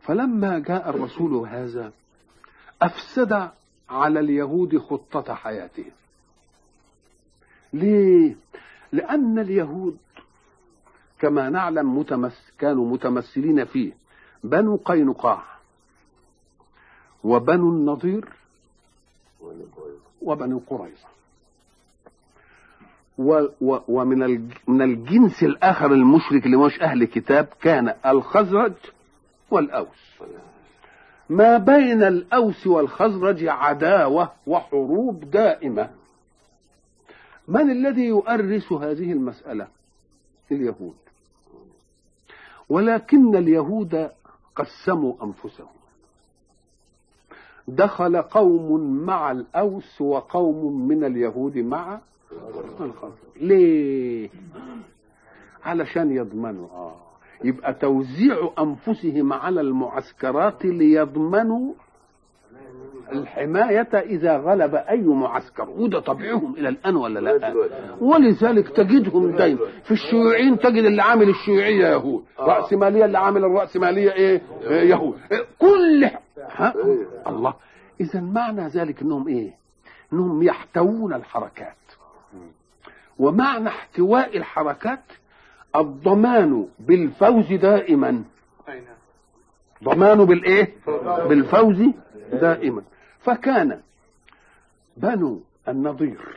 فلما جاء الرسول هذا أفسد على اليهود خطة حياتهم ليه؟ لأن اليهود كما نعلم متمس كانوا متمثلين فيه بنو قينقاع وبنو النضير وبنو قريظة و و ومن الج من الجنس الآخر المشرك اللي مش أهل كتاب كان الخزرج والأوس ما بين الأوس والخزرج عداوة وحروب دائمة من الذي يؤرس هذه المسألة اليهود ولكن اليهود قسموا أنفسهم دخل قوم مع الأوس وقوم من اليهود مع الخزرج ليه علشان يضمنوا آه يبقى توزيع أنفسهم على المعسكرات ليضمنوا الحماية إذا غلب أي معسكر وده طبعهم إلى الآن ولا لا ولذلك تجدهم دايما في الشيوعيين تجد اللي عامل الشيوعية يهود رأسمالية اللي عامل الرأسمالية إيه يهود كل ها؟ الله إذا معنى ذلك أنهم إيه أنهم يحتوون الحركات ومعنى احتواء الحركات الضمان بالفوز دائما ضمان بالايه بالفوز دائما فكان بنو النضير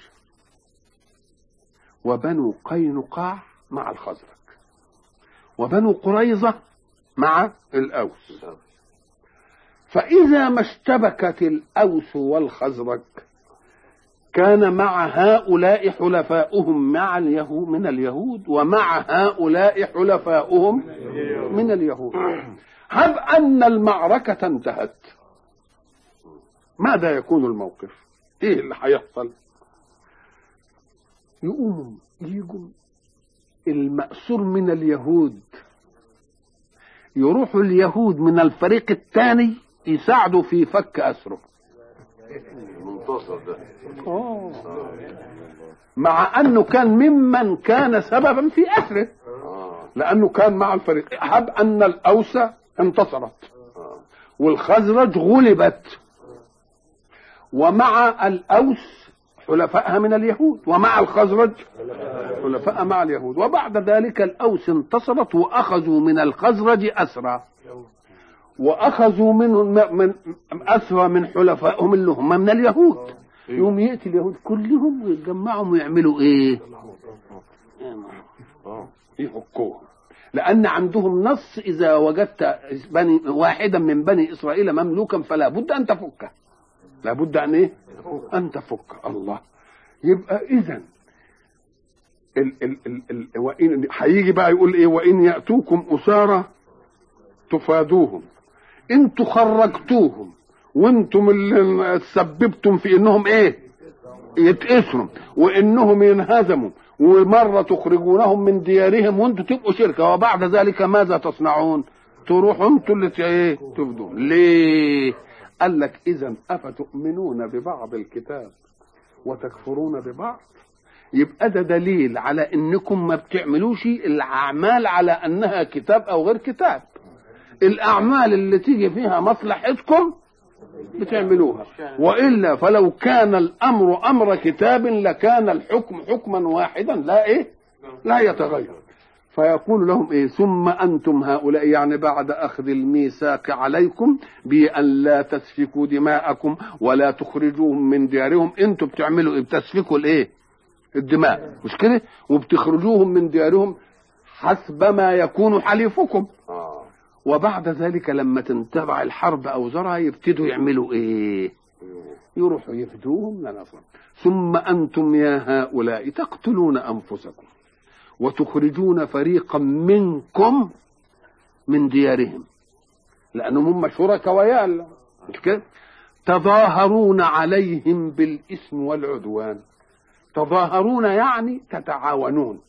وبنو قينقاع مع الخزرج وبنو قريظة مع الأوس فإذا ما اشتبكت الأوس والخزرج كان مع هؤلاء حلفاؤهم مع اليهود من اليهود ومع هؤلاء حلفاؤهم من اليهود هب أن المعركة انتهت ماذا يكون الموقف ايه اللي هيحصل يقوموا يجوا المأسور من اليهود يروحوا اليهود من الفريق الثاني يساعدوا في فك أسره المنتصر ده أوه. مع انه كان ممن كان سببا في اسره لانه كان مع الفريق هب ان الاوس انتصرت والخزرج غلبت ومع الاوس حلفائها من اليهود ومع الخزرج حلفاء مع اليهود وبعد ذلك الاوس انتصرت واخذوا من الخزرج اسرى واخذوا منهم من اسرى من حلفائهم اللي هم من اليهود يوم ياتي اليهود كلهم ويتجمعوا ويعملوا ايه؟ يحكوهم لان عندهم نص اذا وجدت بني واحدا من بني اسرائيل مملوكا فلا بد ان تفكه لا بد ان ايه؟ ان تفك الله يبقى اذا ال ال ال ال وإن هيجي بقى يقول ايه وان ياتوكم اسارى تفادوهم انتوا خرجتوهم وانتم اللي سببتم في انهم ايه يتأسروا وانهم ينهزموا ومرة تخرجونهم من ديارهم وانتم تبقوا شركة وبعد ذلك ماذا تصنعون تروحوا انتوا اللي ايه تفدون ليه قال لك اذا افتؤمنون ببعض الكتاب وتكفرون ببعض يبقى ده دليل على انكم ما بتعملوش الاعمال على انها كتاب او غير كتاب الاعمال اللي تيجي فيها مصلحتكم بتعملوها والا فلو كان الامر امر كتاب لكان الحكم حكما واحدا لا ايه لا يتغير فيقول لهم ايه ثم انتم هؤلاء يعني بعد اخذ الميثاق عليكم بان لا تسفكوا دماءكم ولا تخرجوهم من ديارهم انتم بتعملوا ايه بتسفكوا الايه الدماء مش كده وبتخرجوهم من ديارهم حسب ما يكون حليفكم اه وبعد ذلك لما تنتبع الحرب اوزارها يبتدوا يعملوا ايه يروحوا يفدوهم من الأصنام ثم أنتم يا هؤلاء تقتلون أنفسكم وتخرجون فريقا منكم من ديارهم لأنهم هم شركاء ويال مش كده تظاهرون عليهم بالإثم والعدوان تظاهرون يعني تتعاونون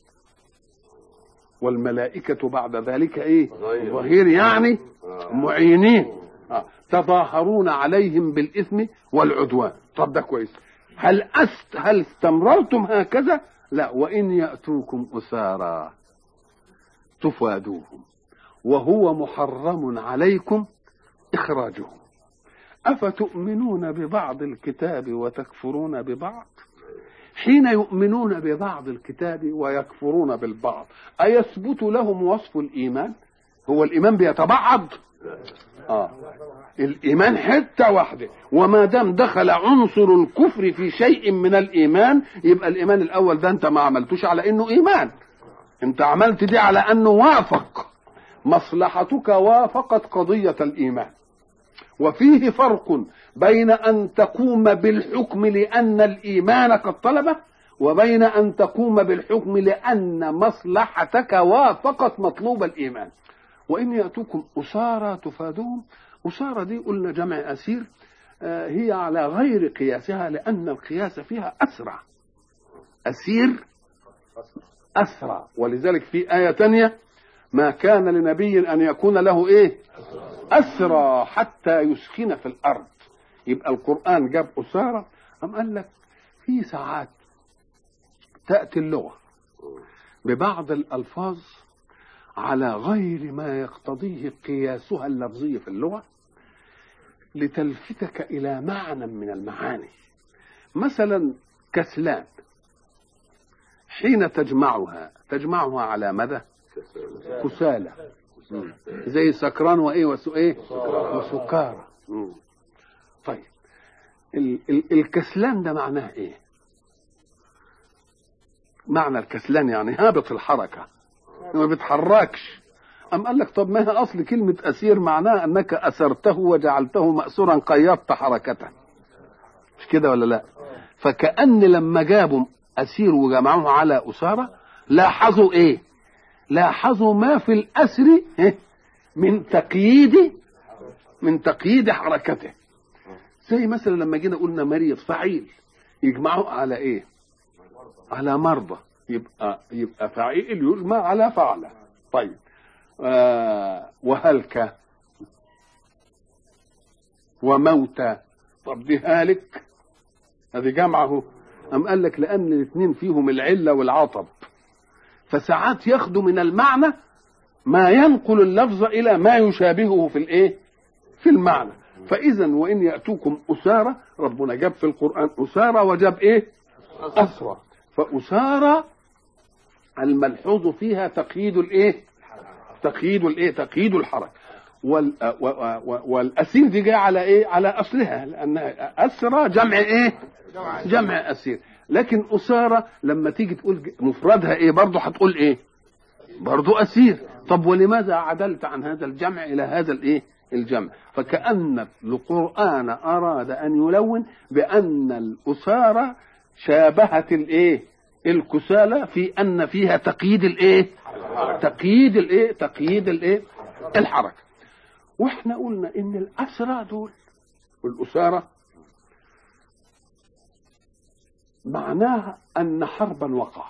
والملائكة بعد ذلك ايه ظهير. ظهير يعني معينين آه. تظاهرون عليهم بالإثم والعدوان طب ده كويس هل أست هل استمررتم هكذا لا وإن يأتوكم أسارى تفادوهم وهو محرم عليكم إخراجه أفتؤمنون ببعض الكتاب وتكفرون ببعض حين يؤمنون ببعض الكتاب ويكفرون بالبعض أيثبت لهم وصف الإيمان هو الإيمان بيتبعض آه. الإيمان حتة واحدة وما دام دخل عنصر الكفر في شيء من الإيمان يبقى الإيمان الأول ده أنت ما عملتوش على إنه إيمان أنت عملت دي على أنه وافق مصلحتك وافقت قضية الإيمان وفيه فرق بين أن تقوم بالحكم لأن الإيمان قد طلبه وبين أن تقوم بالحكم لأن مصلحتك وافقت مطلوب الإيمان وإن يأتوكم أسارى تفادهم أسارى دي قلنا جمع أسير آه، هي على غير قياسها لأن القياس فيها أسرع أسير أسرع ولذلك في آية تانية ما كان لنبي أن يكون له إيه أسرى حتى يسكن في الأرض يبقى القرآن جاب أسارة أم قال لك في ساعات تأتي اللغة ببعض الألفاظ على غير ما يقتضيه قياسها اللفظي في اللغة لتلفتك إلى معنى من المعاني مثلا كسلان حين تجمعها تجمعها على ماذا كسالى مم. زي سكران وايه وسو ايه وسكارى مم. طيب ال ال الكسلان ده معناه ايه معنى الكسلان يعني هابط الحركه ما بيتحركش أم قال لك طب ما هي أصل كلمة أسير معناها أنك أسرته وجعلته مأسورا قيضت حركته مش كده ولا لا فكأن لما جابوا أسير وجمعوه على أسارة لاحظوا إيه لاحظوا ما في الأسر إيه؟ من تقييد من تقييد حركته زي مثلا لما جينا قلنا مريض فعيل يجمعوا على ايه على مرضى يبقى يبقى فعيل يجمع على فعلة طيب آه وهلك وموتى طب دي هالك هذه جمعه أم قال لك لأن الاثنين فيهم العلة والعطب فساعات ياخدوا من المعنى ما ينقل اللفظ إلى ما يشابهه في الإيه؟ في المعنى فإذا وإن يأتوكم أسارى ربنا جاب في القرآن أسارى وجاب إيه؟ أسرى فأسارى الملحوظ فيها تقييد الإيه؟ تقييد الإيه؟ تقييد الحركة وال و- و- و- والأسير دي جاية على إيه؟ على أصلها لأن أسرى جمع إيه؟ جمع أسير لكن أسارة لما تيجي تقول مفردها إيه برضه هتقول إيه؟ برضه أسير طب ولماذا عدلت عن هذا الجمع إلى هذا الإيه؟ الجمع فكأن القرآن أراد أن يلون بأن الأسارة شابهت الإيه؟ الكسالى في أن فيها تقييد الإيه؟ تقييد الإيه؟ تقييد الإيه؟ الحركة واحنا قلنا ان الاسرى دول والاساره معناها ان حربا وقع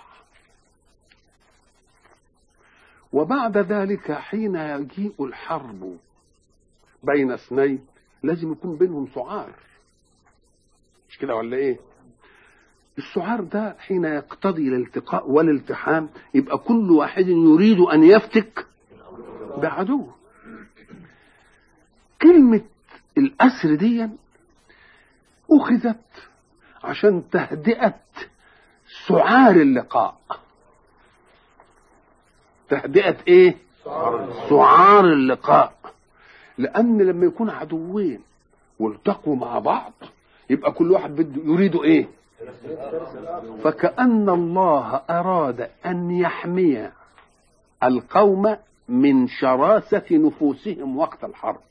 وبعد ذلك حين يجيء الحرب بين اثنين لازم يكون بينهم سعار مش كده ولا ايه السعار ده حين يقتضي الالتقاء والالتحام يبقى كل واحد يريد ان يفتك بعدوه كلمة الأسر دي أخذت عشان تهدئة سعار اللقاء تهدئة إيه؟ سعار اللقاء لأن لما يكون عدوين والتقوا مع بعض يبقى كل واحد بده يريد إيه؟ فكأن الله أراد أن يحمي القوم من شراسة نفوسهم وقت الحرب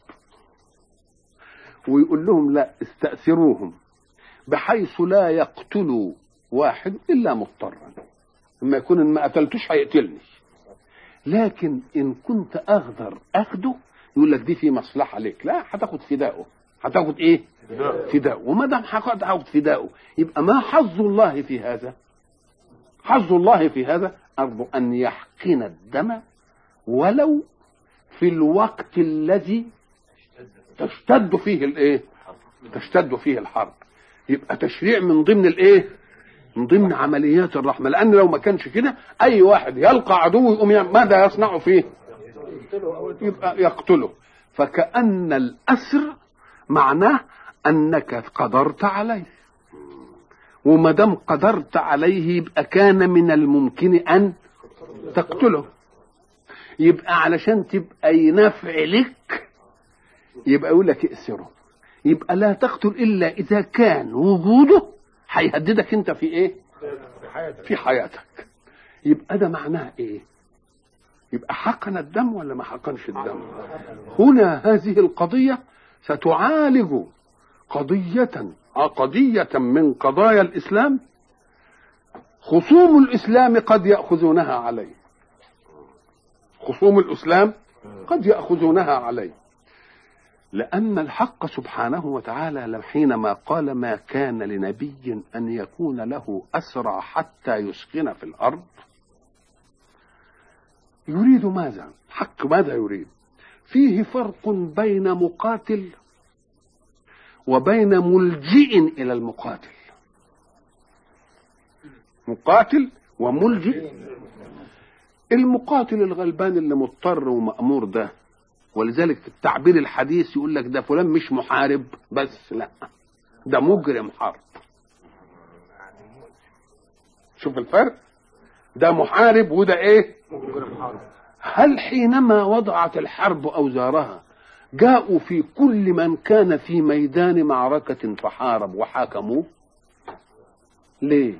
ويقول لهم لا استأثروهم بحيث لا يقتلوا واحد إلا مضطرا لما يكون إن ما قتلتوش هيقتلني لكن إن كنت أقدر أخده يقول لك دي في مصلحة ليك لا هتاخد فدائه هتاخد إيه؟ فدائه وما دام هاخد فدائه يبقى ما حظ الله في هذا؟ حظ الله في هذا أرجو أن يحقن الدم ولو في الوقت الذي تشتد فيه الايه تشتد فيه الحرب يبقى تشريع من ضمن الايه من ضمن عمليات الرحمه لان لو ما كانش كده اي واحد يلقى عدو يقوم يعمل- ماذا يصنع فيه يبقى يقتله فكأن الأسر معناه أنك قدرت عليه وما دام قدرت عليه يبقى كان من الممكن أن تقتله يبقى علشان تبقى ينفع لك يبقى يقول لك ائسره يبقى لا تقتل إلا إذا كان وجوده هيهددك أنت في إيه؟ في حياتك يبقى ده معناه إيه؟ يبقى حقن الدم ولا ما حقنش الدم هنا هذه القضية ستعالج قضية قضية من قضايا الإسلام خصوم الإسلام قد يأخذونها عليه خصوم الإسلام قد يأخذونها عليه لأن الحق سبحانه وتعالى حينما قال ما كان لنبي أن يكون له أسرى حتى يسكن في الأرض يريد ماذا حق ماذا يريد فيه فرق بين مقاتل وبين ملجئ الى المقاتل مقاتل وملجئ المقاتل الغلبان اللي مضطر ومأمور ده ولذلك التعبير الحديث يقول لك ده فلان مش محارب بس لا ده مجرم حرب شوف الفرق ده محارب وده ايه هل حينما وضعت الحرب اوزارها جاءوا في كل من كان في ميدان معركة فحارب وحاكموه ليه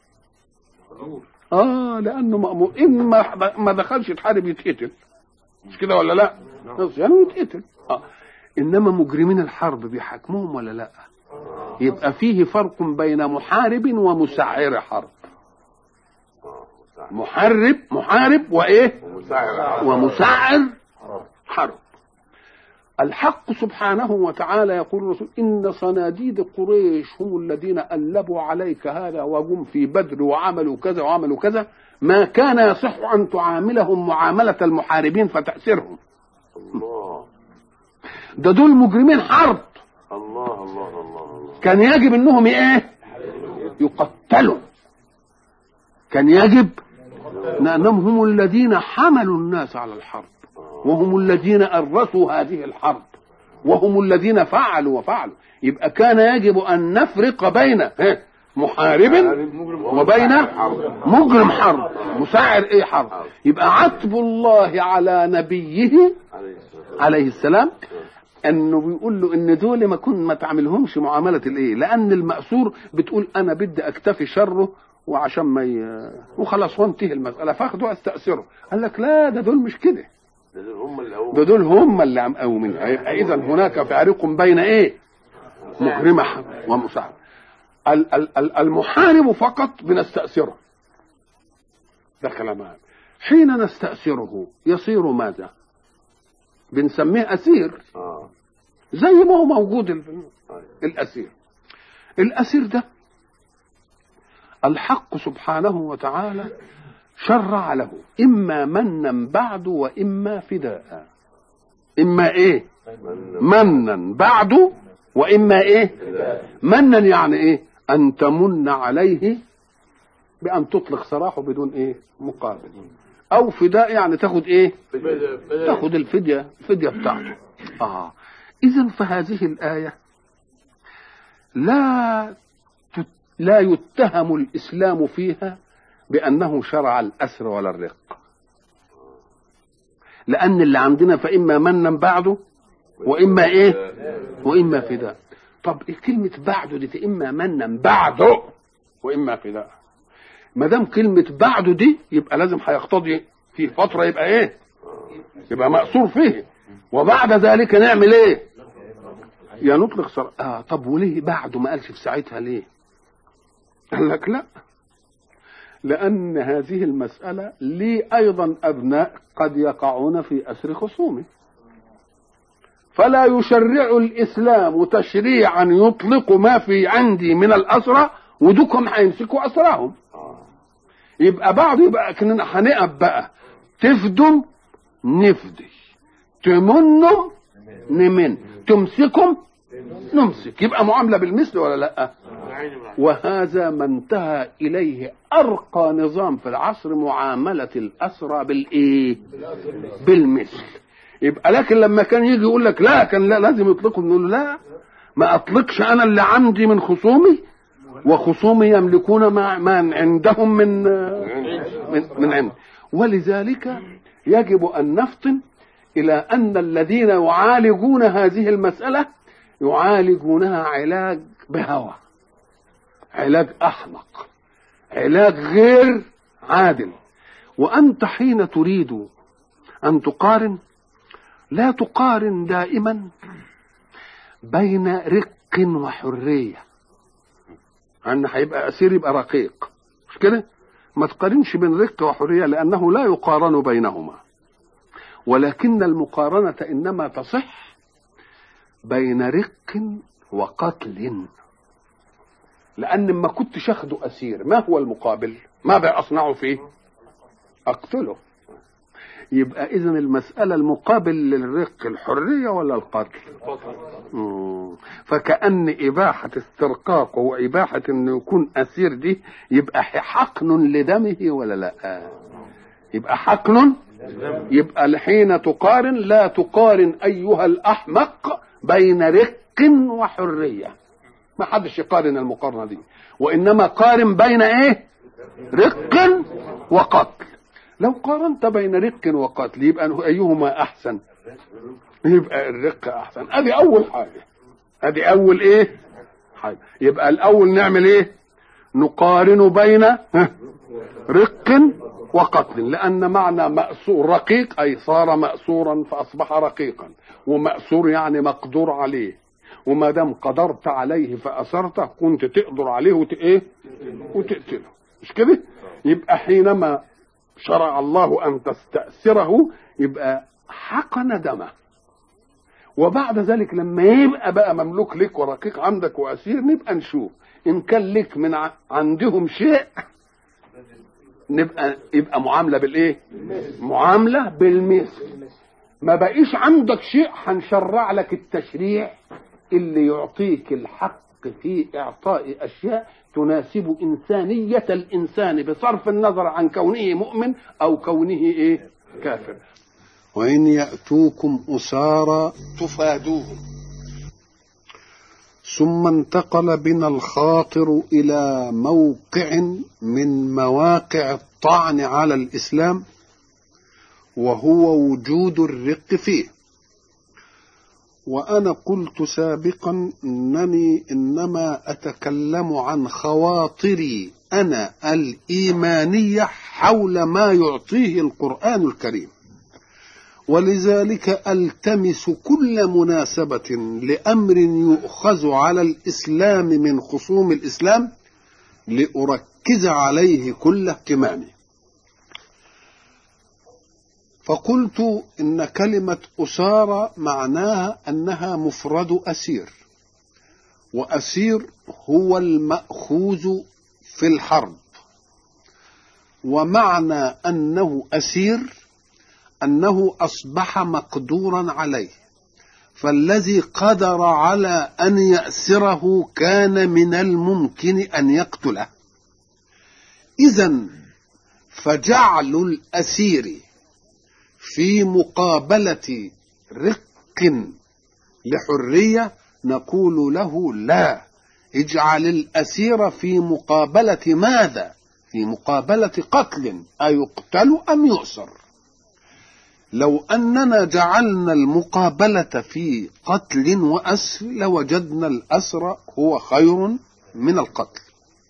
اه لانه مأمور ان ما ما دخلش يتحارب يتقتل مش كده ولا لا بس يعني يتقتل آه. انما مجرمين الحرب بيحاكموهم ولا لا يبقى فيه فرق بين محارب ومسعر حرب محارب محارب وايه ومسعر حرب الحق سبحانه وتعالى يقول الرسول إن صناديد قريش هم الذين ألبوا عليك هذا وجم في بدر وعملوا كذا وعملوا كذا ما كان يصح أن تعاملهم معاملة المحاربين فتأسرهم الله ده دول مجرمين حرب الله الله الله الله كان يجب انهم ايه يقتلوا كان يجب لانهم هم الذين حملوا الناس على الحرب وهم الذين أرسوا هذه الحرب وهم الذين فعلوا وفعلوا يبقى كان يجب أن نفرق بين ها، محارب وبين مجرم حرب مساعر ايه حرب يبقى عتب الله على نبيه عليه الصلاة عليه السلام انه بيقول له ان دول ما كن ما تعملهمش معامله الايه لان المأسور بتقول انا بدي اكتفي شره وعشان ما ي... وخلاص وانتهي المساله فاخده استأثره قال لك لا ده دول مش كده ده دول هم اللي هو ده دول هم اللي عم قومين اذا هناك فارق بين ايه مجرمة ومساعد ال- ال- ال- المحارب فقط بنستأثره ده كلام هذا. حين نستأثره يصير ماذا بنسميه أسير اه زي ما هو موجود ال- طيب. الأسير الأسير ده الحق سبحانه وتعالى شرع له إما منا بعد وإما فداء إما إيه منا بعد وإما إيه منا يعني إيه أن تمن عليه بأن تطلق سراحه بدون إيه مقابل أو فداء يعني تاخد إيه تاخد الفدية الفدية بتاعته آه إذا فهذه الآية لا تت- لا يتهم الإسلام فيها بأنه شرع الأسر ولا الرق لأن اللي عندنا فإما منا بعده وإما إيه وإما فداء طب إيه كلمة بعده دي إما منا بعده وإما فداء ما دام كلمة بعده دي يبقى لازم هيقتضي في فترة يبقى إيه يبقى مأسور فيه وبعد ذلك نعمل إيه يا نطلق سر... آه طب وليه بعده ما قالش في ساعتها ليه قال لك لا لأن هذه المسألة لي أيضا أبناء قد يقعون في أسر خصومه فلا يشرع الإسلام تشريعا يطلق ما في عندي من الأسرى ودكم هيمسكوا أسراهم يبقى بعض يبقى كنا هنقف بقى تفدم نفدي تمنوا نمن تمسكم نمسك يبقى معاملة بالمثل ولا لأ وهذا ما انتهى إليه أرقى نظام في العصر معاملة الأسرى بالإيه بالمثل يبقى لكن لما كان يجي يقول لك لا كان لا لازم يطلقوا نقول له لا ما اطلقش انا اللي عندي من خصومي وخصومي يملكون ما, ما عندهم من من, من عند ولذلك يجب ان نفطن الى ان الذين يعالجون هذه المساله يعالجونها علاج بهوى علاج احمق علاج غير عادل وانت حين تريد ان تقارن لا تقارن دائما بين رق وحريه ان هيبقى اسير يبقى رقيق مش كده ما تقارنش بين رق وحريه لانه لا يقارن بينهما ولكن المقارنه انما تصح بين رق وقتل لان ما كنتش اخده اسير ما هو المقابل ماذا اصنع فيه اقتله يبقى اذا المساله المقابل للرق الحريه ولا القتل مم. فكأن إباحة استرقاقه وإباحة إنه يكون أسير دي يبقى حقن لدمه ولا لا؟ يبقى حقن يبقى حين تقارن لا تقارن أيها الأحمق بين رق وحرية ما حدش يقارن المقارنة دي وإنما قارن بين إيه؟ رق وقتل لو قارنت بين رق وقتل يبقى أيهما أحسن؟ يبقى الرق احسن ادي اول حاجه ادي اول ايه حاجه يبقى الاول نعمل ايه نقارن بين رق وقتل لان معنى مأسور رقيق اي صار مأسورا فاصبح رقيقا ومأسور يعني مقدور عليه وما دام قدرت عليه فأسرته كنت تقدر عليه وت ايه وتقتله مش كده يبقى حينما شرع الله ان تستأسره يبقى حقن دمه وبعد ذلك لما يبقى بقى مملوك لك ورقيق عندك واسير نبقى نشوف ان كان لك من ع... عندهم شيء نبقى يبقى معامله بالايه معامله بالمثل ما بقيش عندك شيء هنشرع لك التشريع اللي يعطيك الحق في اعطاء اشياء تناسب انسانيه الانسان بصرف النظر عن كونه مؤمن او كونه ايه كافر وإن يأتوكم أسارى تفادوهم ثم انتقل بنا الخاطر إلى موقع من مواقع الطعن على الإسلام وهو وجود الرق فيه وأنا قلت سابقا أنني إنما أتكلم عن خواطري أنا الإيمانية حول ما يعطيه القرآن الكريم ولذلك التمس كل مناسبه لامر يؤخذ على الاسلام من خصوم الاسلام لاركز عليه كل اهتمامي فقلت ان كلمه اسارى معناها انها مفرد اسير واسير هو الماخوذ في الحرب ومعنى انه اسير انه اصبح مقدورا عليه فالذي قدر على ان ياسره كان من الممكن ان يقتله اذا فجعل الاسير في مقابله رق لحريه نقول له لا اجعل الاسير في مقابله ماذا في مقابله قتل ايقتل ام يؤسر لو أننا جعلنا المقابلة في قتل وأسر لوجدنا الأسر هو خير من القتل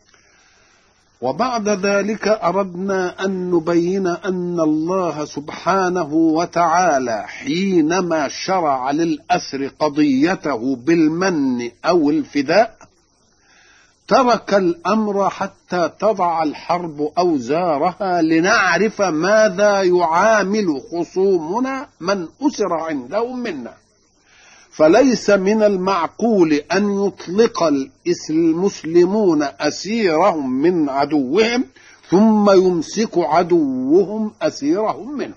وبعد ذلك أردنا أن نبين أن الله سبحانه وتعالى حينما شرع للأسر قضيته بالمن أو الفداء ترك الامر حتى تضع الحرب اوزارها لنعرف ماذا يعامل خصومنا من اسر عندهم منا فليس من المعقول ان يطلق المسلمون اسيرهم من عدوهم ثم يمسك عدوهم اسيرهم منهم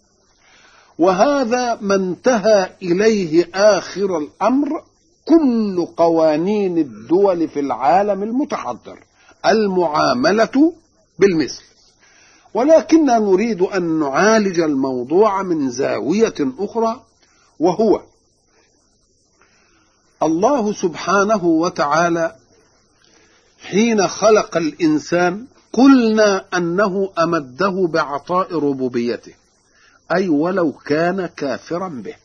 وهذا ما انتهى اليه اخر الامر كل قوانين الدول في العالم المتحضر المعاملة بالمثل ولكننا نريد أن نعالج الموضوع من زاوية أخرى وهو الله سبحانه وتعالى حين خلق الإنسان قلنا أنه أمده بعطاء ربوبيته أي ولو كان كافرا به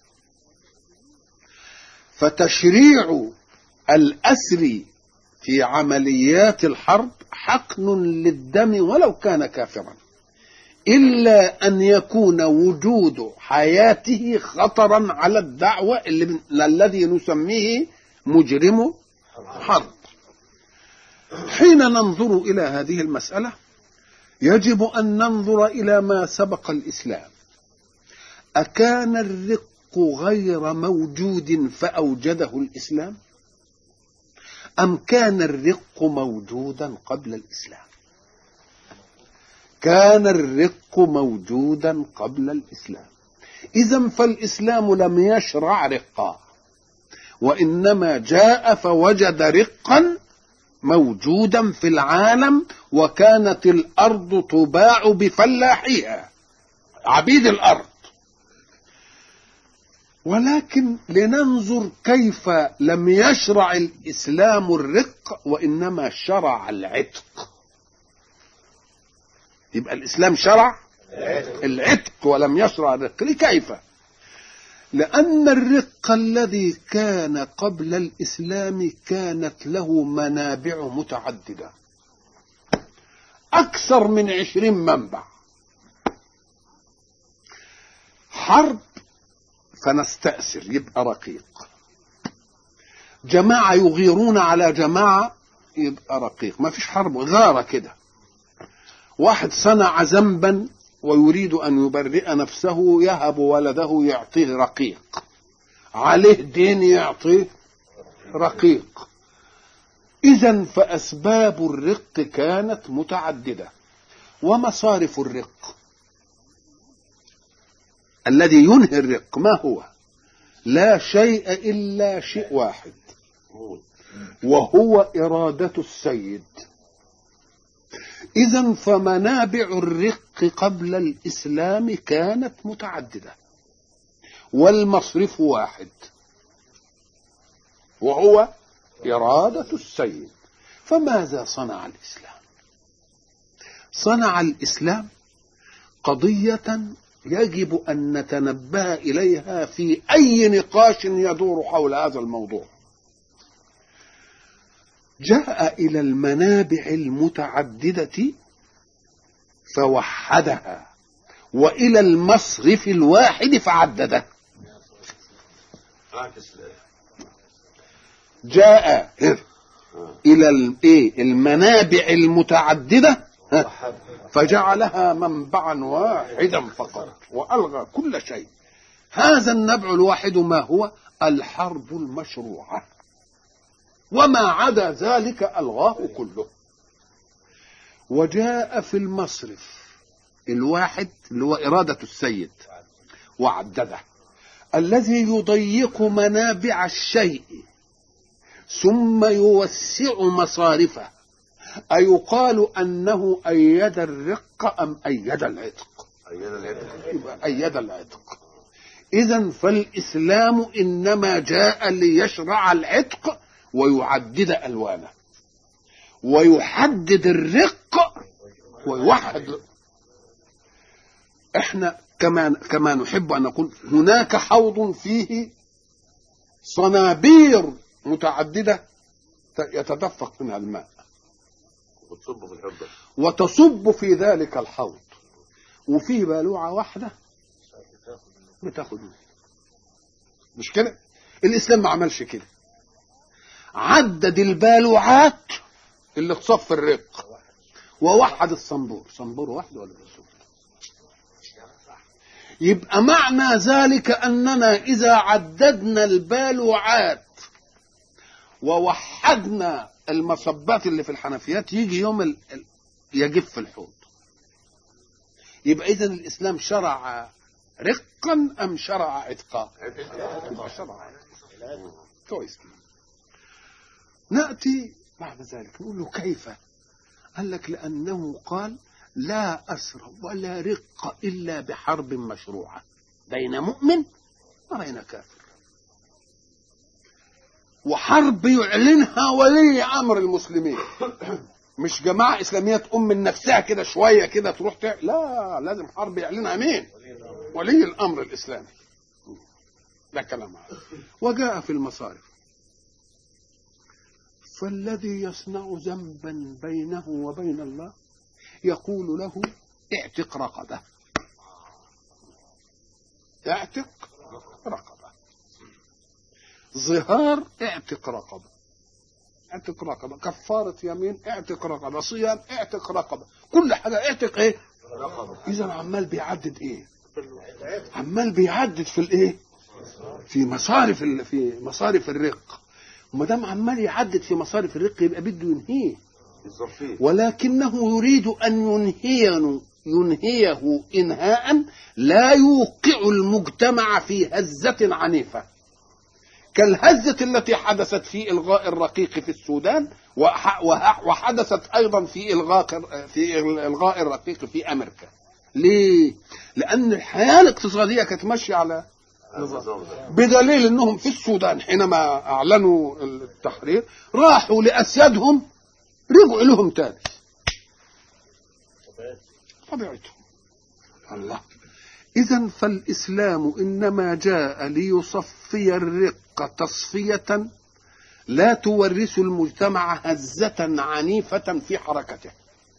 فتشريع الأسر في عمليات الحرب حقن للدم ولو كان كافرا إلا أن يكون وجود حياته خطرا على الدعوة اللي الذي نسميه مجرم حرب حين ننظر إلى هذه المسألة يجب أن ننظر إلى ما سبق الإسلام أكان الرق غير موجود فأوجده الإسلام أم كان الرق موجودا قبل الإسلام كان الرق موجودا قبل الإسلام إذا فالإسلام لم يشرع رقا وإنما جاء فوجد رقا موجودا في العالم وكانت الأرض تباع بفلاحيها عبيد الأرض ولكن لننظر كيف لم يشرع الإسلام الرق وإنما شرع العتق يبقى الإسلام شرع العتق ولم يشرع الرق كيف لأن الرق الذي كان قبل الإسلام كانت له منابع متعددة أكثر من عشرين منبع حرب فنستأسر يبقى رقيق جماعة يغيرون على جماعة يبقى رقيق ما فيش حرب غارة كده واحد صنع ذنبا ويريد أن يبرئ نفسه يهب ولده يعطيه رقيق عليه دين يعطيه رقيق إذا فأسباب الرق كانت متعددة ومصارف الرق الذي ينهي الرق ما هو لا شيء إلا شيء واحد وهو إرادة السيد إذا فمنابع الرق قبل الإسلام كانت متعددة والمصرف واحد وهو إرادة السيد فماذا صنع الإسلام صنع الإسلام قضية يجب أن نتنبه إليها في أي نقاش يدور حول هذا الموضوع جاء إلى المنابع المتعددة فوحدها وإلى المصرف الواحد فعدده جاء إلى المنابع المتعددة فجعلها منبعا واحدا فقط والغى كل شيء هذا النبع الواحد ما هو الحرب المشروعه وما عدا ذلك الغاه كله وجاء في المصرف الواحد اللي هو اراده السيد وعدده الذي يضيق منابع الشيء ثم يوسع مصارفه أيقال أنه أيد الرق أم أيد العتق أيد العتق يبقى أيد العتق إذا فالإسلام إنما جاء ليشرع العتق ويعدد ألوانه ويحدد الرق ويوحد احنا كما كما نحب ان نقول هناك حوض فيه صنابير متعدده يتدفق منها الماء وتصب في الحبة وتصب في ذلك الحوض وفيه بالوعة واحدة بتاخد منه مش كده الإسلام ما عملش كده عدد البالوعات اللي تصف الرق ووحد الصنبور صنبور واحد ولا صنبور يبقى معنى ذلك أننا إذا عددنا البالوعات ووحدنا المصبات اللي في الحنفيات يجي يوم ال... ال- يجف الحوض يبقى اذا الاسلام شرع رقا ام شرع عتقا يبقى شرع عتقا. كويس ناتي بعد ذلك نقول له كيف قال لك لانه قال لا أسر ولا رق إلا بحرب مشروعة بين مؤمن وبين كافر وحرب يعلنها ولي أمر المسلمين مش جماعة إسلامية تقوم من نفسها كده شوية كده تروح تعمل لا لازم حرب يعلنها مين ولي الأمر الإسلامي ده كلام عادي. وجاء في المصارف فالذي يصنع ذنبا بينه وبين الله يقول له اعتق رقبه اعتق رقبه ظهار اعتق رقبه اعتق رقبه كفاره يمين اعتق رقبه صيام اعتق رقبه كل حاجه اعتق ايه اذا عمال بيعدد ايه عمال بيعدد في الايه في مصارف ال- في مصارف الرق وما دام عمال يعدد في مصارف الرق يبقى بده ينهيه الظرفية ولكنه يريد ان ينهيه ينهيه انهاء لا يوقع المجتمع في هزه عنيفه كالهزه التي حدثت في الغاء الرقيق في السودان وح- وح- وحدثت ايضا في الغاء في الغاء الرقيق في امريكا ليه لان الحياه الاقتصاديه كانت ماشيه على النظام ده بدليل انهم في السودان حينما اعلنوا التحرير راحوا لاسيادهم رجعوا لهم تاني طبيعتهم الله اذا فالاسلام انما جاء ليصفي الرق تصفيه لا تورث المجتمع هزه عنيفه في حركته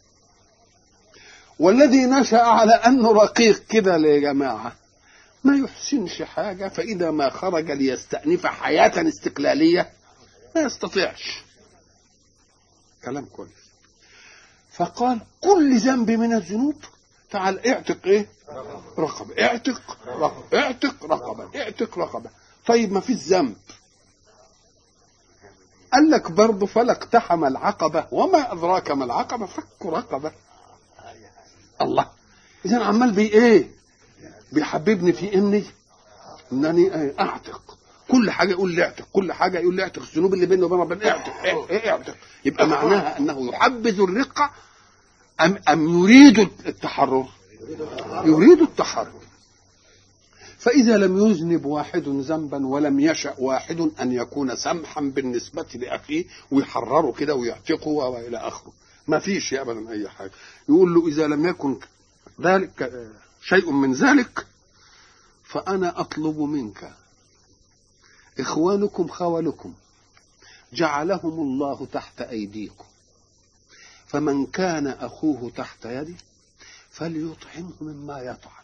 والذي نشا على انه رقيق كده يا جماعه ما يحسنش حاجة فإذا ما خرج ليستأنف حياة استقلالية ما يستطيعش كلام كويس فقال كل ذنب من الذنوب تعال اعتق ايه رقبة اعتق رقبة اعتق رقبة اعتق رقبة طيب ما فيش ذنب قال لك برضه فلا اقتحم العقبة وما أدراك ما العقبة فك رقبة الله إذا عمال بي إيه بيحببني في اني انني إيه؟ اعتق كل حاجه يقول لي اعتق كل حاجه يقول لي اعتق الذنوب اللي بيني وبين ربنا اعتق ايه إيه اعتق يبقى معناها انه يحبذ الرقه ام ام يريد التحرر يريد التحرر فإذا لم يذنب واحد ذنبا ولم يشأ واحد أن يكون سمحا بالنسبة لأخيه ويحرره كده ويعتقه وإلى آخره ما فيش أبدا أي حاجة يقول له إذا لم يكن ذلك شيء من ذلك فأنا أطلب منك إخوانكم خولكم جعلهم الله تحت أيديكم فمن كان أخوه تحت يده فليطعمه مما يطعم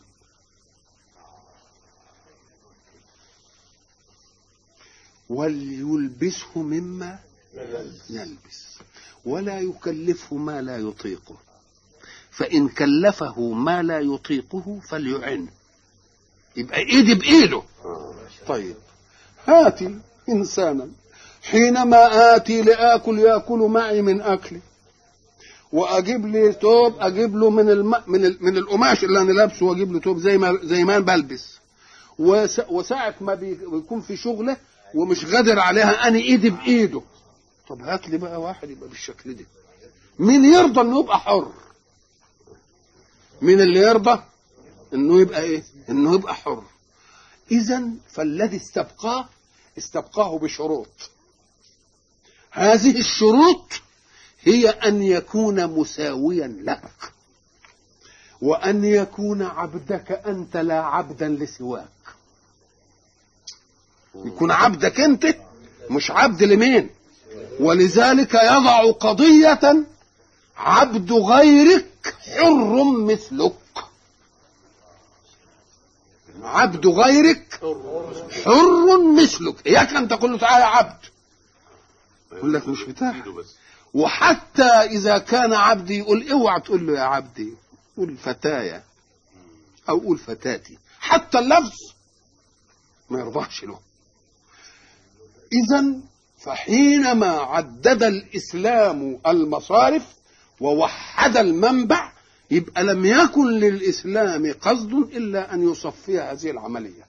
وليلبسه مما يلبس ولا يكلفه ما لا يطيقه فإن كلفه ما لا يطيقه فليعنه يبقى ايدي بايده طيب هاتي انسانا حينما اتي لاكل ياكل معي من اكلي واجيب لي توب اجيب له من الم... من ال... من القماش اللي انا لابسه واجيب له توب زي ما زي ما أنا بلبس وس... وساعة ما بي... بيكون في شغله ومش قادر عليها انا ايدي بايده طب هات لي بقى واحد يبقى بالشكل ده مين يرضى انه يبقى حر مين اللي يرضى انه يبقى ايه انه يبقى حر اذا فالذي استبقاه استبقاه بشروط هذه الشروط هي ان يكون مساويا لك وان يكون عبدك انت لا عبدا لسواك يكون عبدك انت مش عبد لمين ولذلك يضع قضيه عبد غيرك حر مثلك عبد غيرك حر مثلك اياك ان تقول له تعالى عبد يقول لك مش بتاعك ايده بس وحتى اذا كان عبدي يقول اوعى تقول له يا عبدي قول فتايا او قول فتاتي حتى اللفظ ما يرضاش له اذا فحينما عدد الاسلام المصارف ووحد المنبع يبقى لم يكن للاسلام قصد الا ان يصفي هذه العمليه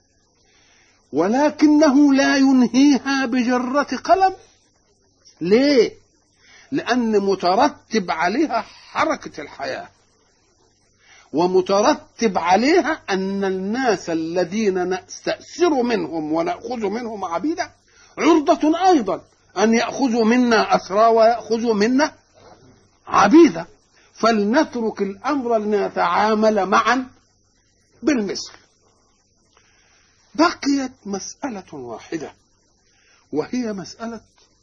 ولكنه لا ينهيها بجره قلم ليه لان مترتب عليها حركه الحياه ومترتب عليها أن الناس الذين نستأثر منهم ونأخذ منهم عبيدا عرضة أيضا أن يأخذوا منا أسرى ويأخذوا منا عبيدا فلنترك الأمر لنتعامل معا بالمثل بقيت مسألة واحدة وهي مسألة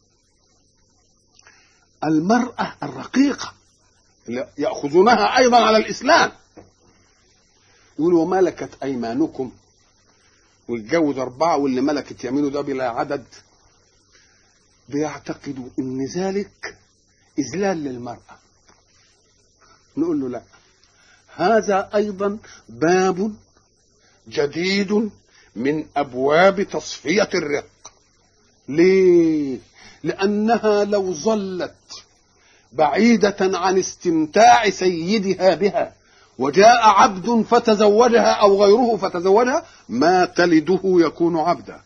المرأة الرقيقة اللي يأخذونها أيضا على الإسلام يقولوا وما ملكت أيمانكم ويتجوز أربعة واللي ملكت يمينه ده بلا عدد بيعتقدوا إن ذلك إذلال للمرأة نقول له لا هذا أيضا باب جديد من أبواب تصفية الرق ليه؟ لأنها لو ظلت بعيدة عن استمتاع سيدها بها وجاء عبد فتزوجها أو غيره فتزوجها ما تلده يكون عبدا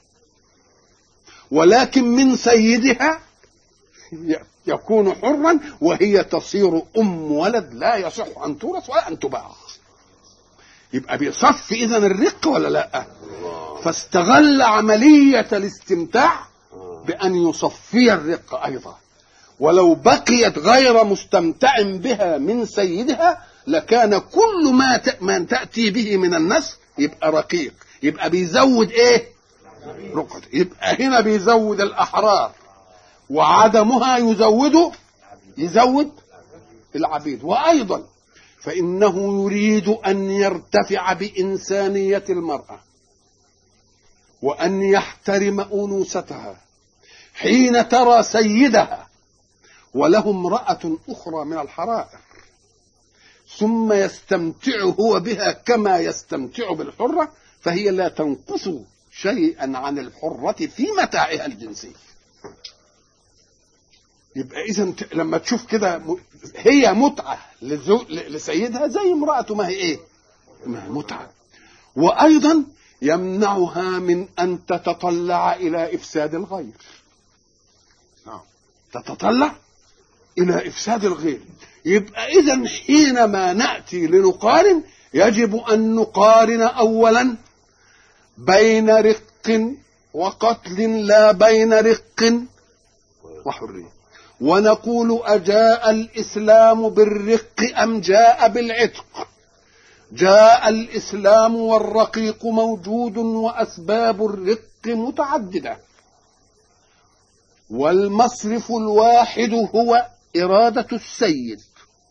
ولكن من سيدها يكون حرا وهي تصير أم ولد لا يصح أن تورث ولا أن تباع يبقى بيصف إذا الرق ولا لا فاستغل عملية الاستمتاع بأن يصفي الرق أيضا ولو بقيت غير مستمتع بها من سيدها لكان كل ما ما تأتي به من النسل يبقى رقيق يبقى بيزود ايه رقد يبقى هنا بيزود الأحرار وعدمها يزود يزود العبيد وأيضا فإنه يريد أن يرتفع بإنسانية المرأة وأن يحترم أنوثتها حين ترى سيدها وله امرأة أخرى من الحرائر ثم يستمتع هو بها كما يستمتع بالحرة فهي لا تنقص شيئا عن الحرة في متاعها الجنسي يبقى إذا لما تشوف كده هي متعة لسيدها زي امرأته ما هي إيه؟ ما هي متعة وأيضا يمنعها من أن تتطلع إلى إفساد الغير تتطلع إلى إفساد الغير يبقى إذا حينما نأتي لنقارن يجب أن نقارن أولا بين رق وقتل لا بين رق وحرية ونقول أجاء الإسلام بالرق أم جاء بالعتق جاء الإسلام والرقيق موجود وأسباب الرق متعددة والمصرف الواحد هو إرادة السيد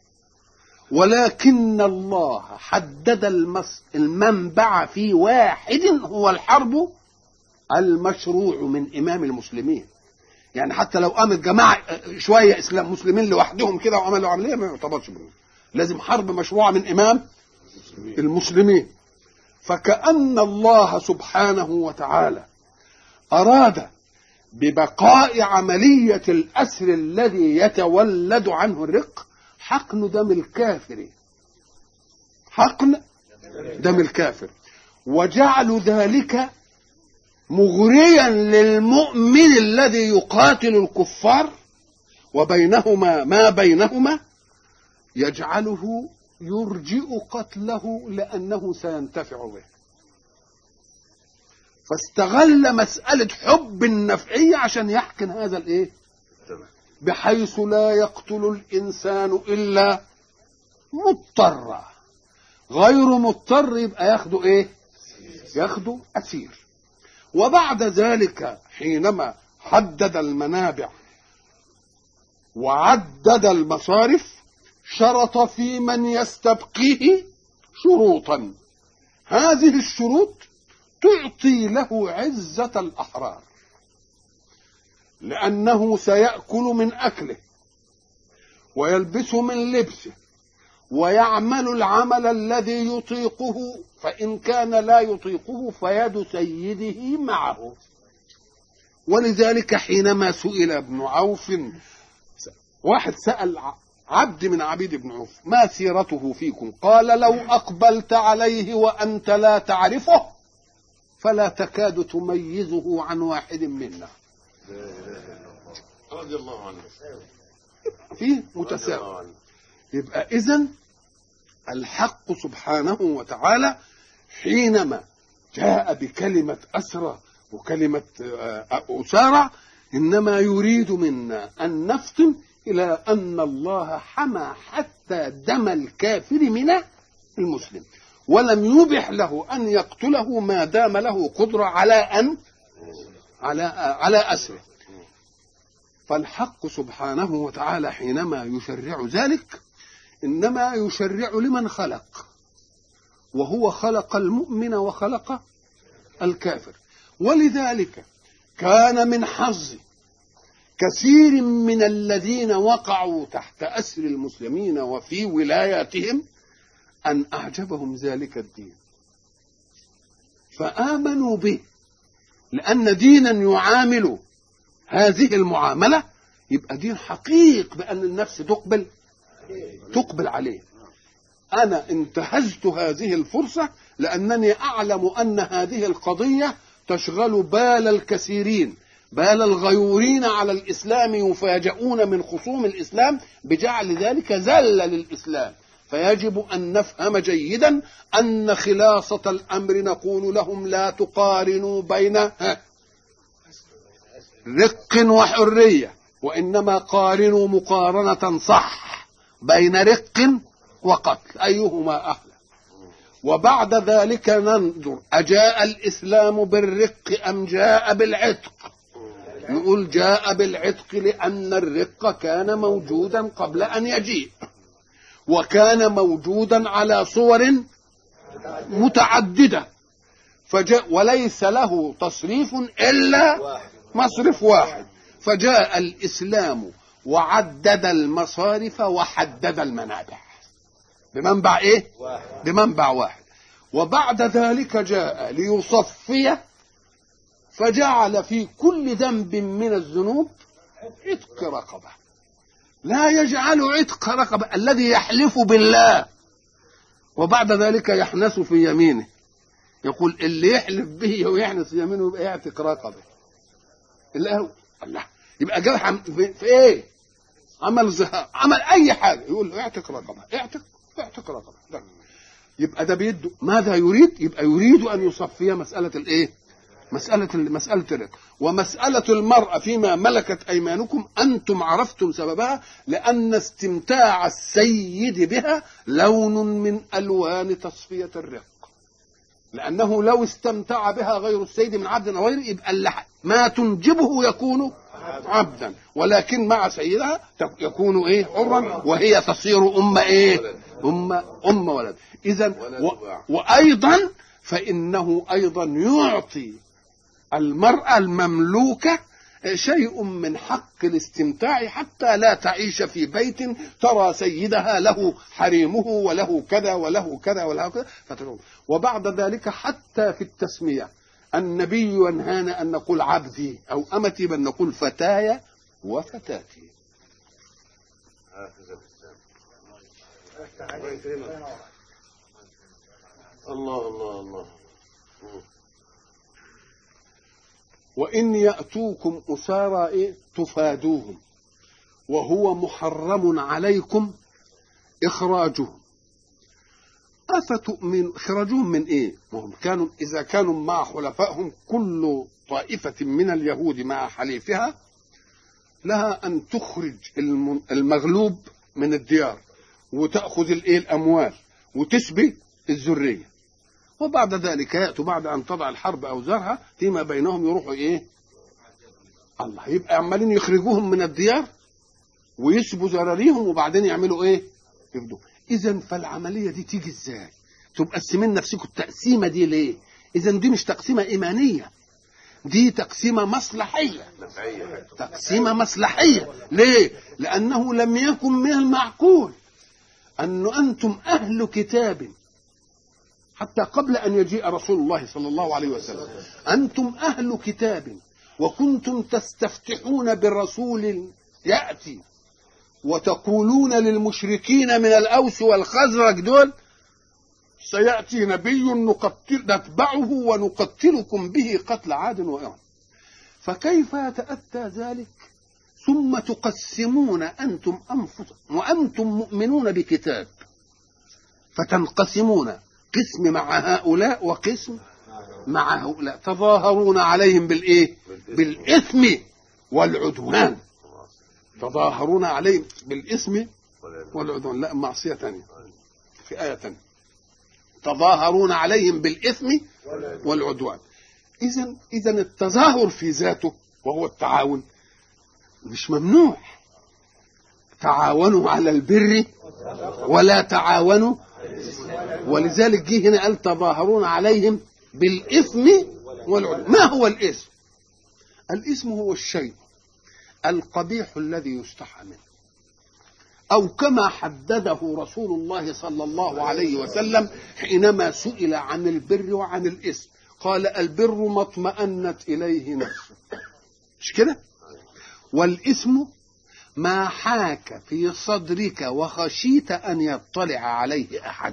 ولكن الله حدد المص... المنبع في واحد هو الحرب المشروع من إمام المسلمين يعني حتى لو قامت جماعة شوية إسلام مسلمين لوحدهم كده وعملوا عملية ما يعتبرش منهم لازم حرب مشروعة من إمام المسلمين فكأن الله سبحانه وتعالى أراد ببقاء عملية الأسر الذي يتولد عنه الرق حقن دم الكافر حقن دم الكافر وجعل ذلك مغريا للمؤمن الذي يقاتل الكفار وبينهما ما بينهما يجعله يرجئ قتله لأنه سينتفع به فاستغل مسألة حب النفعية عشان يحقن هذا الايه بحيث لا يقتل الإنسان إلا مضطرا غير مضطر يبقى ياخده ايه ياخده أسير وبعد ذلك حينما حدد المنابع وعدد المصارف شرط في من يستبقيه شروطا هذه الشروط تعطي له عزة الأحرار لأنه سيأكل من أكله ويلبس من لبسه ويعمل العمل الذي يطيقه فإن كان لا يطيقه فيد سيده معه ولذلك حينما سئل ابن عوف واحد سأل عبد من عبيد بن عوف ما سيرته فيكم قال لو أقبلت عليه وأنت لا تعرفه فلا تكاد تميزه عن واحد منا رضي الله عنه فيه متساوي يبقى إذا الحق سبحانه وتعالى حينما جاء بكلمة أسرى وكلمة آه، أسارى إنما يريد منا أن نفطن إلى أن الله حمى حتى دم الكافر من المسلم ولم يبح له أن يقتله ما دام له قدرة على أن على على أسره فالحق سبحانه وتعالى حينما يشرع ذلك إنما يشرع لمن خلق وهو خلق المؤمن وخلق الكافر ولذلك كان من حظ كثير من الذين وقعوا تحت أسر المسلمين وفي ولاياتهم أن أعجبهم ذلك الدين فآمنوا به لأن دينا يعامل هذه المعاملة يبقى دين حقيق بأن النفس تقبل تقبل عليه أنا انتهزت هذه الفرصة لأنني أعلم أن هذه القضية تشغل بال الكثيرين بال الغيورين على الإسلام يفاجؤون من خصوم الإسلام بجعل ذلك ذلة للإسلام فيجب أن نفهم جيدا أن خلاصة الأمر نقول لهم لا تقارنوا بين رق وحرية وإنما قارنوا مقارنة صح بين رق وقتل أيهما أحلى وبعد ذلك ننظر أجاء الإسلام بالرق أم جاء بالعتق نقول جاء بالعتق لأن الرق كان موجودا قبل أن يجيء وكان موجودا على صور متعددة فجاء وليس له تصريف إلا مصرف واحد فجاء الإسلام وعدد المصارف وحدد المنابع بمنبع ايه بمنبع واحد وبعد ذلك جاء ليصفي فجعل في كل ذنب من الذنوب عتق رقبه لا يجعل عتق رقبه الذي يحلف بالله وبعد ذلك يحنس في يمينه يقول اللي يحلف به ويحنس في يمينه يبقى يعتق رقبه الله الله يبقى جرح في, في ايه عمل زهار عمل اي حاجه يقول له اعتق رقبه اعتق اعتق رقبه ده. يبقى ده بيده ماذا يريد يبقى يريد ان يصفي مساله الايه مسألة مسألة الرق ومسألة المرأة فيما ملكت أيمانكم أنتم عرفتم سببها لأن استمتاع السيد بها لون من ألوان تصفية الرق لأنه لو استمتع بها غير السيد من عبد أو غيره يبقى اللح- ما تنجبه يكون عبدا ولكن مع سيدها تك- يكون ايه حرا وهي تصير ام ايه ام ام ولد اذا و وايضا فانه ايضا يعطي المراه المملوكه شيء من حق الاستمتاع حتى لا تعيش في بيت ترى سيدها له حريمه وله كذا وله كذا وله كذا فتقول وبعد ذلك حتى في التسميه النبي ينهانا ان نقول عبدي او امتي بل نقول فتاي وفتاتي الله الله الله وإن يأتوكم أسارى إيه؟ تفادوهم وهو محرم عليكم إخراجهم أفتؤمن إخراجهم من إيه؟ ما هم كانوا إذا كانوا مع حلفائهم كل طائفة من اليهود مع حليفها لها أن تخرج الم- المغلوب من الديار وتأخذ الإيه الأموال وتسبي الذرية وبعد ذلك يأتوا بعد أن تضع الحرب أوزارها فيما بينهم يروحوا إيه الله يبقى عمالين يخرجوهم من الديار ويسبوا ذراريهم وبعدين يعملوا إيه يفدوا إذا فالعملية دي تيجي إزاي تقسمين نفسكم التقسيمة دي ليه إذا دي مش تقسيمة إيمانية دي تقسيمة مصلحية نفعية تقسيمة مصلحية ليه لأنه لم يكن من المعقول أن أنتم أهل كتاب حتى قبل أن يجيء رسول الله صلى الله عليه وسلم أنتم أهل كتاب وكنتم تستفتحون برسول يأتي وتقولون للمشركين من الأوس والخزرج دول سيأتي نبي نقتل نتبعه ونقتلكم به قتل عاد وإرم فكيف يتأتى ذلك ثم تقسمون أنتم أنفسكم وأنتم مؤمنون بكتاب فتنقسمون قسم مع هؤلاء وقسم مع هؤلاء تظاهرون عليهم بالايه بالاثم والعدوان تظاهرون عليهم بالاثم والعدوان لا معصيه ثانيه في ايه ثانيه تظاهرون عليهم بالاثم والعدوان اذا اذا التظاهر في ذاته وهو التعاون مش ممنوع تعاونوا على البر ولا تعاونوا ولذلك جه هنا قال تظاهرون عليهم بالإثم والعدوان ما هو الإثم الإثم هو الشيء القبيح الذي يستحى منه أو كما حدده رسول الله صلى الله عليه وسلم حينما سئل عن البر وعن الإثم قال البر ما اطمأنت إليه نفسه مش كده والإثم ما حاك في صدرك وخشيت أن يطلع عليه أحد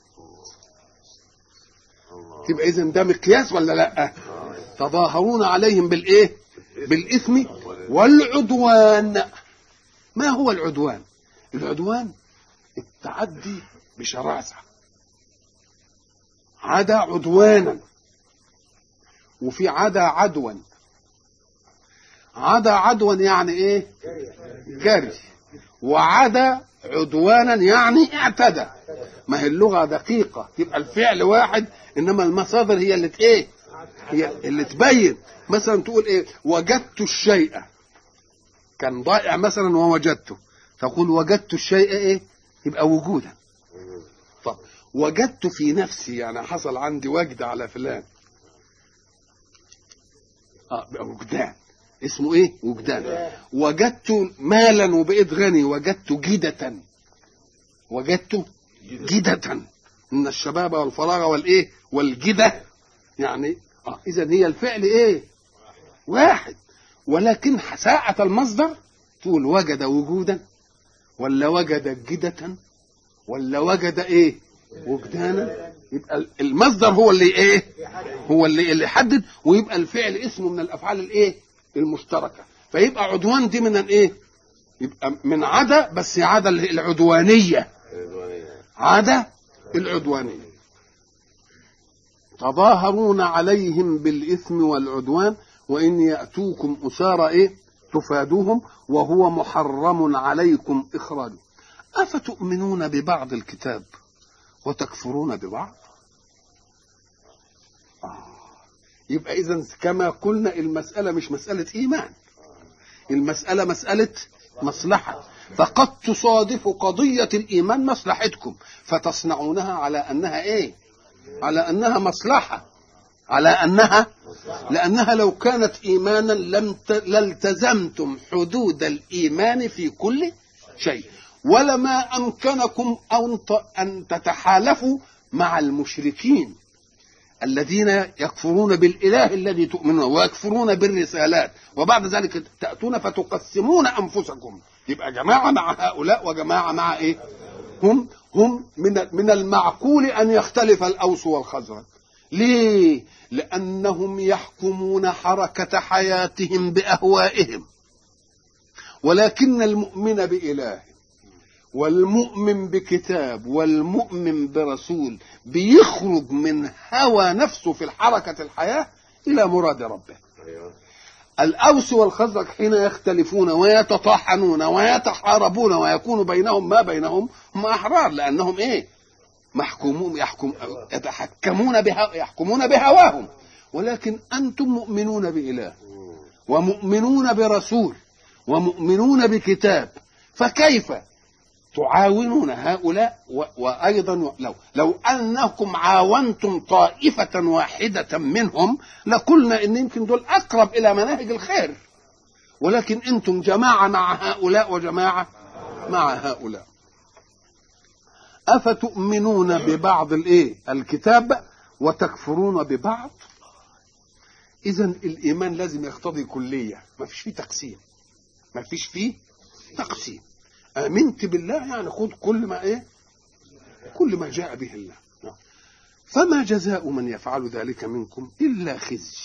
تبقى إذن ده مقياس ولا لا تظاهرون عليهم بالإيه بالإثم والعدوان ما هو العدوان العدوان التعدي بشراسة عدا عدوانا وفي عدا عدوا عدا عدوا يعني ايه جري وعدا عدوانا يعني اعتدى ما هي اللغة دقيقة يبقى الفعل واحد انما المصادر هي اللي ايه هي اللي تبين مثلا تقول ايه وجدت الشيء كان ضائع مثلا ووجدته تقول وجدت الشيء ايه يبقى وجودا طب وجدت في نفسي يعني حصل عندي وجد على فلان اه بقى وجدان اسمه ايه وجدان وجدت مالا وبقيت غني وجدت جدة وجدت جدة ان الشباب والفراغ والايه والجدة يعني اه اذا هي الفعل ايه واحد ولكن ساعة المصدر تقول وجد وجودا ولا وجد جدة ولا وجد ايه وجدانا يبقى المصدر هو اللي ايه هو اللي اللي يحدد ويبقى الفعل اسمه من الافعال الايه المشتركه فيبقى عدوان دي من الايه يبقى من عدا بس عدا العدوانيه عدا العدوانيه تظاهرون عليهم بالاثم والعدوان وان ياتوكم اسارى ايه تفادوهم وهو محرم عليكم اخراجه افتؤمنون ببعض الكتاب وتكفرون ببعض آه. يبقى اذا كما قلنا المساله مش مساله ايمان المساله مساله مصلحه فقد تصادف قضيه الايمان مصلحتكم فتصنعونها على انها ايه على انها مصلحه على انها لانها لو كانت ايمانا لم لالتزمتم حدود الايمان في كل شيء ولما امكنكم ان تتحالفوا مع المشركين الذين يكفرون بالاله الذي تؤمنون ويكفرون بالرسالات وبعد ذلك تاتون فتقسمون انفسكم يبقى جماعه مع هؤلاء وجماعه مع ايه هم هم من من المعقول ان يختلف الاوس والخزرج ليه لانهم يحكمون حركه حياتهم باهوائهم ولكن المؤمن باله والمؤمن بكتاب والمؤمن برسول بيخرج من هوى نفسه في الحركة الحياة إلى مراد ربه الأوس والخزرج حين يختلفون ويتطاحنون ويتحاربون ويكون بينهم ما بينهم هم أحرار لأنهم إيه محكومون يحكم يتحكمون بها يحكمون بهواهم ولكن أنتم مؤمنون بإله ومؤمنون برسول ومؤمنون بكتاب فكيف تعاونون هؤلاء و... وايضا لو لو انكم عاونتم طائفه واحده منهم لقلنا ان يمكن دول اقرب الى مناهج الخير ولكن انتم جماعه مع هؤلاء وجماعه مع هؤلاء افتؤمنون ببعض الايه الكتاب وتكفرون ببعض اذا الايمان لازم يقتضي كليه ما فيش فيه تقسيم ما فيش فيه تقسيم امنت بالله يعني خذ كل ما ايه كل ما جاء به الله فما جزاء من يفعل ذلك منكم الا خزي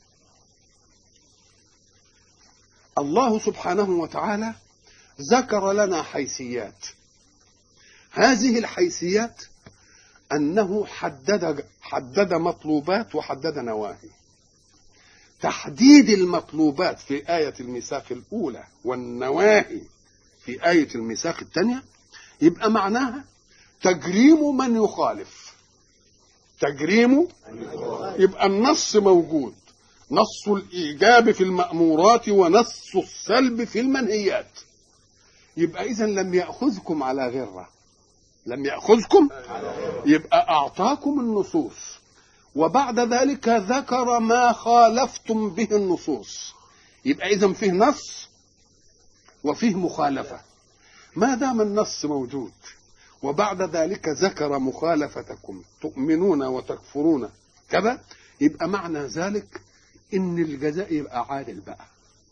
الله سبحانه وتعالى ذكر لنا حيثيات هذه الحيثيات أنه حدد حدد مطلوبات وحدد نواهي تحديد المطلوبات في آية الميثاق الأولى والنواهي في آية الميثاق الثانية يبقى معناها تجريم من يخالف تجريم يبقى النص موجود نص الإيجاب في المأمورات ونص السلب في المنهيات يبقى إذا لم يأخذكم على غرة لم يأخذكم يبقى أعطاكم النصوص وبعد ذلك ذكر ما خالفتم به النصوص يبقى إذا فيه نص وفيه مخالفة ما دام النص موجود وبعد ذلك ذكر مخالفتكم تؤمنون وتكفرون كذا يبقى معنى ذلك ان الجزاء يبقى عادل بقى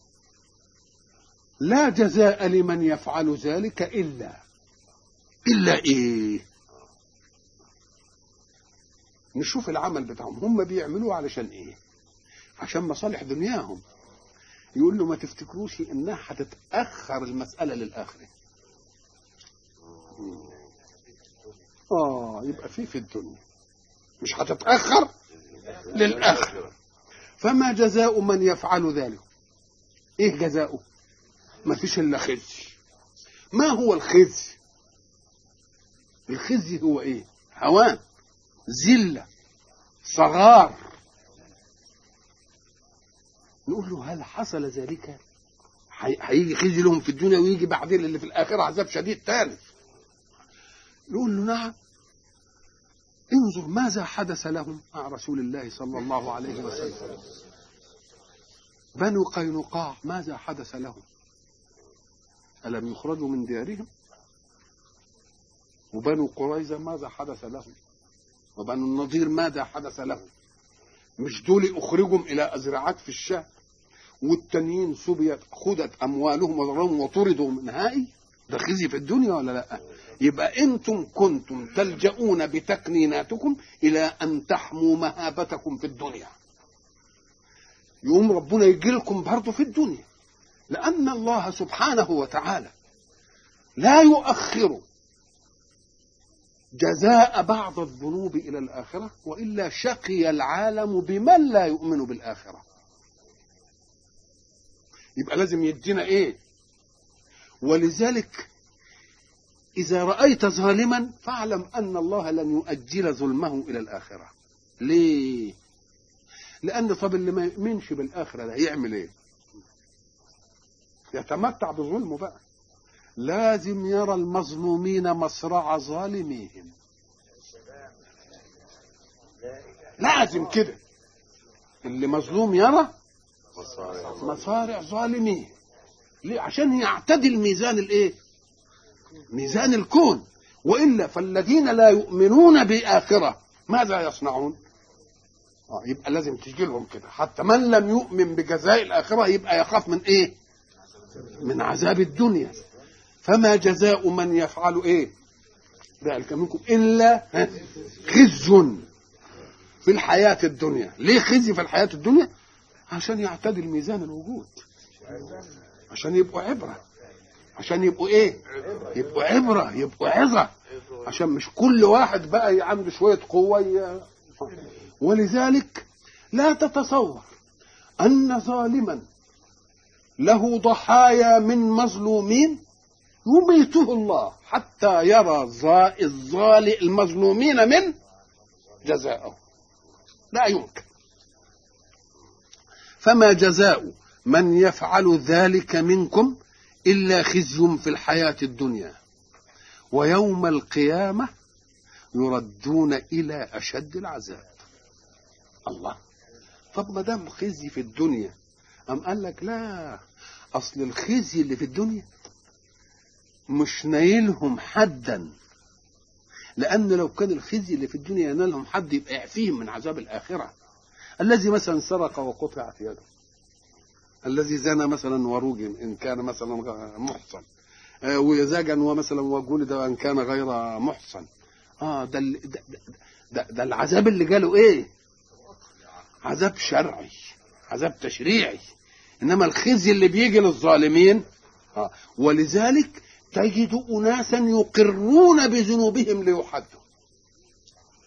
لا جزاء لمن يفعل ذلك الا الا ايه نشوف العمل بتاعهم هم بيعملوه علشان ايه عشان مصالح دنياهم يقول له ما تفتكروش انها هتتاخر المساله للاخره اه يبقى في في الدنيا مش هتتاخر للاخره فما جزاء من يفعل ذلك ايه جزاؤه ما فيش الا خزي ما هو الخزي الخزي هو ايه هوان ذله صغار نقول له هل حصل ذلك هيجي خزي لهم في الدنيا ويجي بعدين اللي في الاخره عذاب شديد تاني نقول له نعم انظر ماذا حدث لهم مع رسول الله صلى الله عليه وسلم بنو قينقاع ماذا حدث لهم ألم يخرجوا من ديارهم وبنو قريظة ماذا حدث لهم وبنو النضير ماذا حدث لهم مش دول أخرجهم إلى أزرعات في الشام والتانيين سبيت خدت أموالهم وضرهم وطردوا من هائي ده خزي في الدنيا ولا لا يبقى انتم كنتم تلجؤون بتكنيناتكم الى ان تحموا مهابتكم في الدنيا يقوم ربنا يجي لكم برضه في الدنيا لان الله سبحانه وتعالى لا يؤخر جزاء بعض الذنوب الى الاخره والا شقي العالم بمن لا يؤمن بالاخره يبقى لازم يدينا ايه ولذلك إذا رأيت ظالما فاعلم أن الله لن يؤجل ظلمه إلى الآخرة ليه؟ لأن طب اللي ما يؤمنش بالآخرة ده يعمل إيه؟ يتمتع بظلمه بقى لازم يرى المظلومين مصرع ظالميهم لازم كده اللي مظلوم يرى مصارع ظالميه ليه عشان يعتدل ميزان الايه ميزان الكون والا فالذين لا يؤمنون باخره ماذا يصنعون آه يبقى لازم تيجي لهم كده حتى من لم يؤمن بجزاء الاخره يبقى يخاف من ايه من عذاب الدنيا فما جزاء من يفعل ايه ذلك منكم الا خزي في الحياه الدنيا ليه خزي في الحياه الدنيا عشان يعتدل ميزان الوجود عشان يبقوا عبره عشان يبقوا ايه يبقوا عبره يبقوا عظه عشان مش كل واحد بقى عنده شويه قوه ولذلك لا تتصور ان ظالما له ضحايا من مظلومين يميته الله حتى يرى الظالم المظلومين من جزاءه لا يمكن فما جزاء من يفعل ذلك منكم إلا خزي في الحياة الدنيا ويوم القيامة يردون إلى أشد العذاب الله طب ما دام خزي في الدنيا أم قال لك لا أصل الخزي اللي في الدنيا مش نايلهم حدا لأن لو كان الخزي اللي في الدنيا ينالهم حد يبقى يعفيهم من عذاب الآخرة الذي مثلا سرق وقطعت يده الذي زنى مثلا ورجم ان كان مثلا محصن آه وزجن ومثلا وجلد ان كان غير محصن اه ده ده, ده, ده العذاب اللي جاله ايه عذاب شرعي عذاب تشريعي انما الخزي اللي بيجي للظالمين آه ولذلك تجد اناسا يقرون بذنوبهم ليحدوا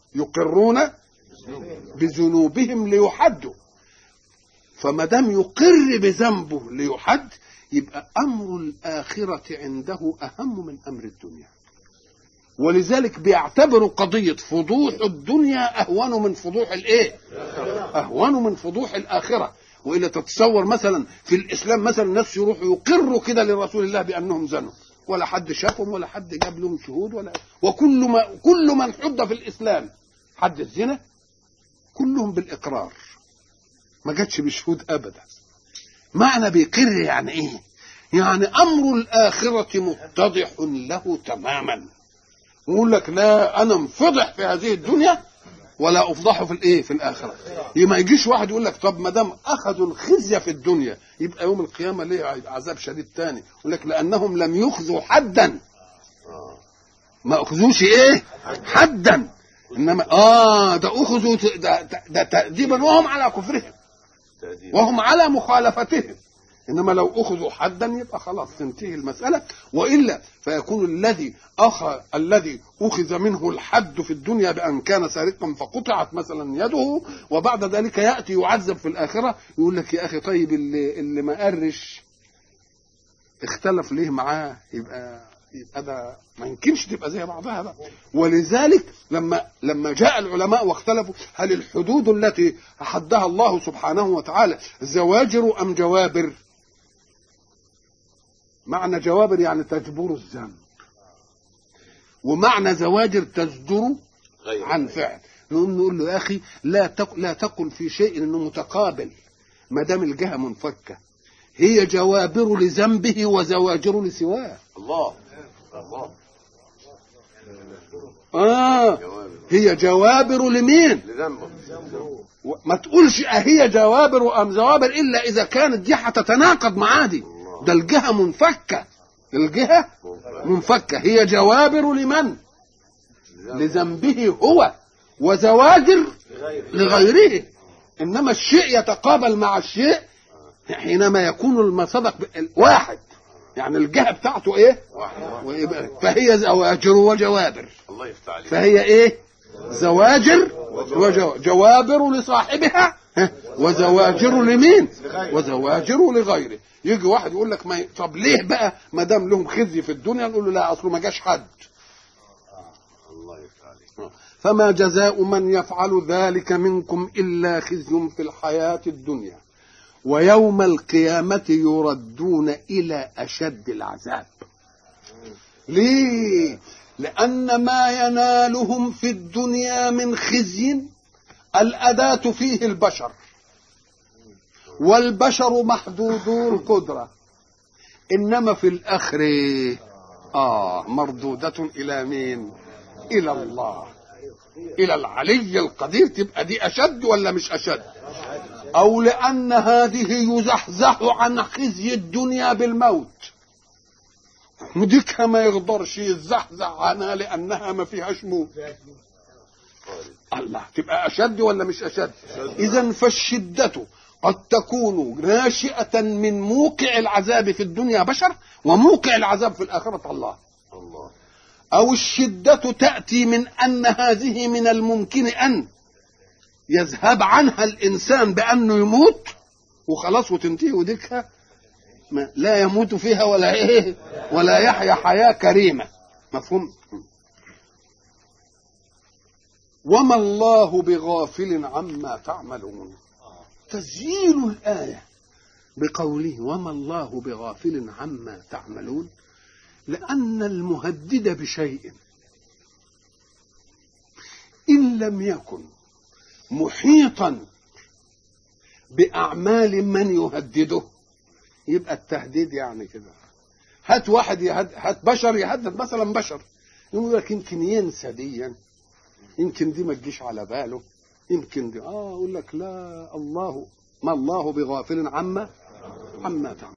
يقرون بذنوبهم ليحدوا فما دام يقر بذنبه ليحد يبقى امر الاخره عنده اهم من امر الدنيا ولذلك بيعتبروا قضيه فضوح الدنيا اهون من فضوح الايه اهون من فضوح الاخره والا تتصور مثلا في الاسلام مثلا الناس يروحوا يقروا كده لرسول الله بانهم زنوا ولا حد شافهم ولا حد جاب لهم شهود ولا وكل ما كل من حد في الاسلام حد الزنا كلهم بالاقرار ما جاتش بشهود ابدا معنى بيقر يعني ايه يعني امر الاخره متضح له تماما يقول لك لا انا انفضح في هذه الدنيا ولا افضحه في الايه في الاخره ما يجيش واحد يقول لك طب ما دام اخذوا الخزي في الدنيا يبقى يوم القيامه ليه عذاب شديد تاني يقول لك لانهم لم يخذوا حدا ما اخذوش ايه حدا انما اه ده اخذوا ده, ده, ده تاديبا وهم على كفرهم وهم على مخالفتهم انما لو اخذوا حدا يبقى خلاص تنتهي المساله والا فيكون الذي اخ الذي اخذ منه الحد في الدنيا بان كان سارقا فقطعت مثلا يده وبعد ذلك ياتي يعذب في الاخره يقول لك يا اخي طيب اللي اللي ما قرش اختلف ليه معاه يبقى يبقى ده ما يمكنش تبقى زي بعضها بقى ولذلك لما لما جاء العلماء واختلفوا هل الحدود التي حدها الله سبحانه وتعالى زواجر ام جوابر؟ معنى جوابر يعني تجبر الذنب ومعنى زواجر تزجر عن فعل نقوم نقول له يا اخي لا تق... لا تقل في شيء انه متقابل ما دام الجهه منفكه هي جوابر لذنبه وزواجر لسواه الله الله اه هي جوابر لمين لذنبه ما تقولش اهي جوابر ام زوابر الا اذا كانت دي هتتناقض مع دي ده الجهه منفكه الجهه منفكه هي جوابر لمن لذنبه هو وزواجر لغيره انما الشيء يتقابل مع الشيء حينما يكون المصدق واحد يعني الجهه بتاعته ايه ويبقى فهي زواجر وجوابر الله يفتح عليك فهي ايه زواجر وجوابر لصاحبها ها؟ وزواجر لمين وزواجر لغيره يجي واحد يقول لك ما ي... طب ليه بقى ما دام لهم خزي في الدنيا نقول له لا اصله ما جاش حد الله يفتح عليك فما جزاء من يفعل ذلك منكم الا خزي في الحياه الدنيا ويوم القيامه يردون الى اشد العذاب ليه لان ما ينالهم في الدنيا من خزي الاداه فيه البشر والبشر محدودو القدره انما في الاخر اه مردوده الى مين الى الله الى العلي القدير تبقى دي اشد ولا مش اشد او لان هذه يزحزح عن خزي الدنيا بالموت وديك ما يقدرش يزحزح عنها لانها ما فيهاش موت الله تبقى اشد ولا مش اشد اذا فالشده قد تكون ناشئه من موقع العذاب في الدنيا بشر وموقع العذاب في الاخره الله الله او الشده تاتي من ان هذه من الممكن ان يذهب عنها الانسان بانه يموت وخلاص وتنتهي وديكها ما لا يموت فيها ولا ايه ولا يحيا حياه كريمه مفهوم وما الله بغافل عما تعملون تسجيل الايه بقوله وما الله بغافل عما تعملون لان المهدد بشيء ان لم يكن محيطا باعمال من يهدده يبقى التهديد يعني كده هات واحد يهد هات بشر يهدد مثلا بشر يقول لك يمكن ينسى ديا يمكن دي ما تجيش على باله يمكن دي اه يقول لك لا الله ما الله بغافل عما عما تعمل